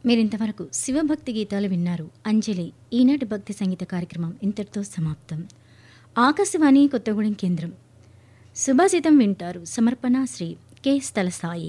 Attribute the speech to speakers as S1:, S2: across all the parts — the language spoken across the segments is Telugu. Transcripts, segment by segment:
S1: మీరింతవరకు శివభక్తి గీతాలు విన్నారు అంజలి ఈనాటి భక్తి సంగీత కార్యక్రమం ఇంతటితో సమాప్తం ఆకాశవాణి కొత్తగూడెం కేంద్రం సుభాషితం వింటారు సమర్పణ శ్రీ కె స్థలసాయి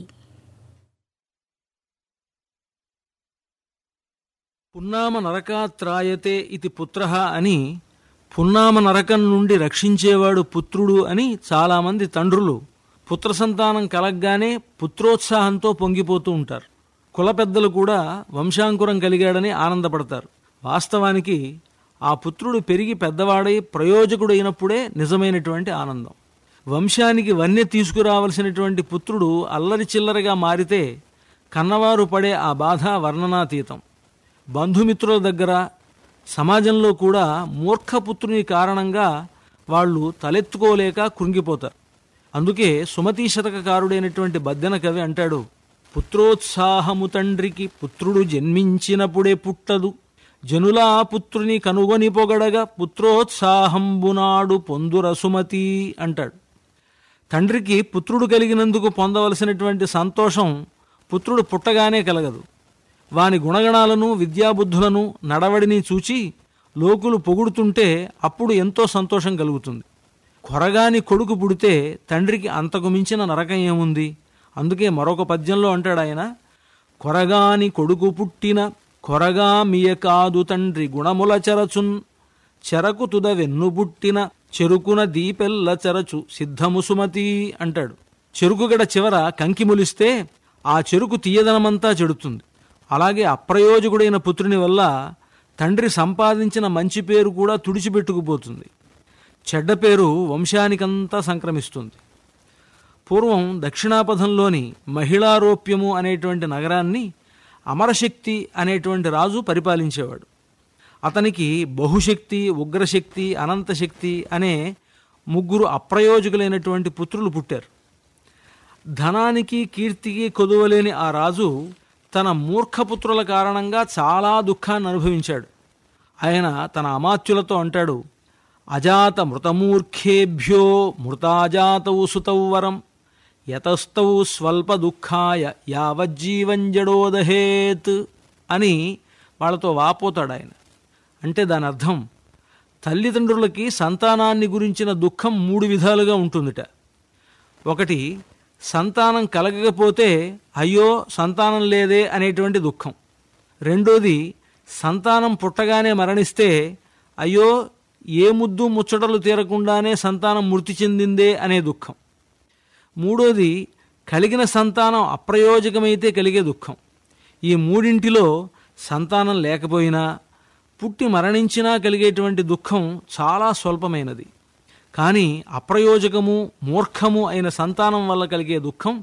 S2: పున్నామ నరకాత్రాయతే ఇది పుత్ర అని పున్నామ నరకం నుండి రక్షించేవాడు పుత్రుడు అని చాలామంది తండ్రులు పుత్ర సంతానం కలగ్గానే పుత్రోత్సాహంతో పొంగిపోతూ ఉంటారు కుల పెద్దలు కూడా వంశాంకురం కలిగాడని ఆనందపడతారు వాస్తవానికి ఆ పుత్రుడు పెరిగి పెద్దవాడై ప్రయోజకుడైనప్పుడే నిజమైనటువంటి ఆనందం వంశానికి వన్య తీసుకురావలసినటువంటి పుత్రుడు అల్లరి చిల్లరగా మారితే కన్నవారు పడే ఆ బాధ వర్ణనాతీతం బంధుమిత్రుల దగ్గర సమాజంలో కూడా మూర్ఖపుత్రుని కారణంగా వాళ్ళు తలెత్తుకోలేక కృంగిపోతారు అందుకే సుమతీ శతకకారుడైనటువంటి బద్దెన కవి అంటాడు పుత్రోత్సాహము తండ్రికి పుత్రుడు జన్మించినప్పుడే పుట్టదు జనులా పుత్రుని కనుగొని పొగడగా పుత్రోత్సాహంబునాడు పొందుర సుమతి అంటాడు తండ్రికి పుత్రుడు కలిగినందుకు పొందవలసినటువంటి సంతోషం పుత్రుడు పుట్టగానే కలగదు వాని గుణగణాలను విద్యాబుద్ధులను నడవడిని చూచి లోకులు పొగుడుతుంటే అప్పుడు ఎంతో సంతోషం కలుగుతుంది కొరగాని కొడుకు పుడితే తండ్రికి అంతకు మించిన నరకం ఏముంది అందుకే మరొక పద్యంలో అంటాడు ఆయన కొరగాని కొడుకు పుట్టిన కొరగా మియ కాదు తండ్రి గుణముల చెరచున్ చెరకు తుద వెన్ను పుట్టిన చెరుకున దీపెల్ల చెరచు సిద్ధము సుమతి అంటాడు చెరుకుగడ చివర కంకి ములిస్తే ఆ చెరుకు తీయదనమంతా చెడుతుంది అలాగే అప్రయోజకుడైన పుత్రుని వల్ల తండ్రి సంపాదించిన మంచి పేరు కూడా తుడిచిపెట్టుకుపోతుంది చెడ్డ పేరు వంశానికంతా సంక్రమిస్తుంది పూర్వం దక్షిణాపథంలోని మహిళారోప్యము అనేటువంటి నగరాన్ని అమరశక్తి అనేటువంటి రాజు పరిపాలించేవాడు అతనికి బహుశక్తి ఉగ్రశక్తి అనంతశక్తి అనే ముగ్గురు అప్రయోజకులైనటువంటి పుత్రులు పుట్టారు ధనానికి కీర్తికి కొదువలేని ఆ రాజు తన మూర్ఖపుత్రుల కారణంగా చాలా దుఃఖాన్ని అనుభవించాడు ఆయన తన అమాత్యులతో అంటాడు అజాత మృతమూర్ఖేభ్యో మృతాజాతౌ సుతౌ వరం యతస్థౌ స్వల్ప దుఃఖాయ యావజ్జీవంజడోదహేత్ అని వాళ్ళతో వాపోతాడు ఆయన అంటే దాని అర్థం తల్లిదండ్రులకి సంతానాన్ని గురించిన దుఃఖం మూడు విధాలుగా ఉంటుందిట ఒకటి సంతానం కలగకపోతే అయ్యో సంతానం లేదే అనేటువంటి దుఃఖం రెండోది సంతానం పుట్టగానే మరణిస్తే అయ్యో ఏ ముద్దు ముచ్చటలు తీరకుండానే సంతానం మృతి చెందిందే అనే దుఃఖం మూడోది కలిగిన సంతానం అప్రయోజకమైతే కలిగే దుఃఖం ఈ మూడింటిలో సంతానం లేకపోయినా పుట్టి మరణించినా కలిగేటువంటి దుఃఖం చాలా స్వల్పమైనది కానీ అప్రయోజకము మూర్ఖము అయిన సంతానం వల్ల కలిగే దుఃఖం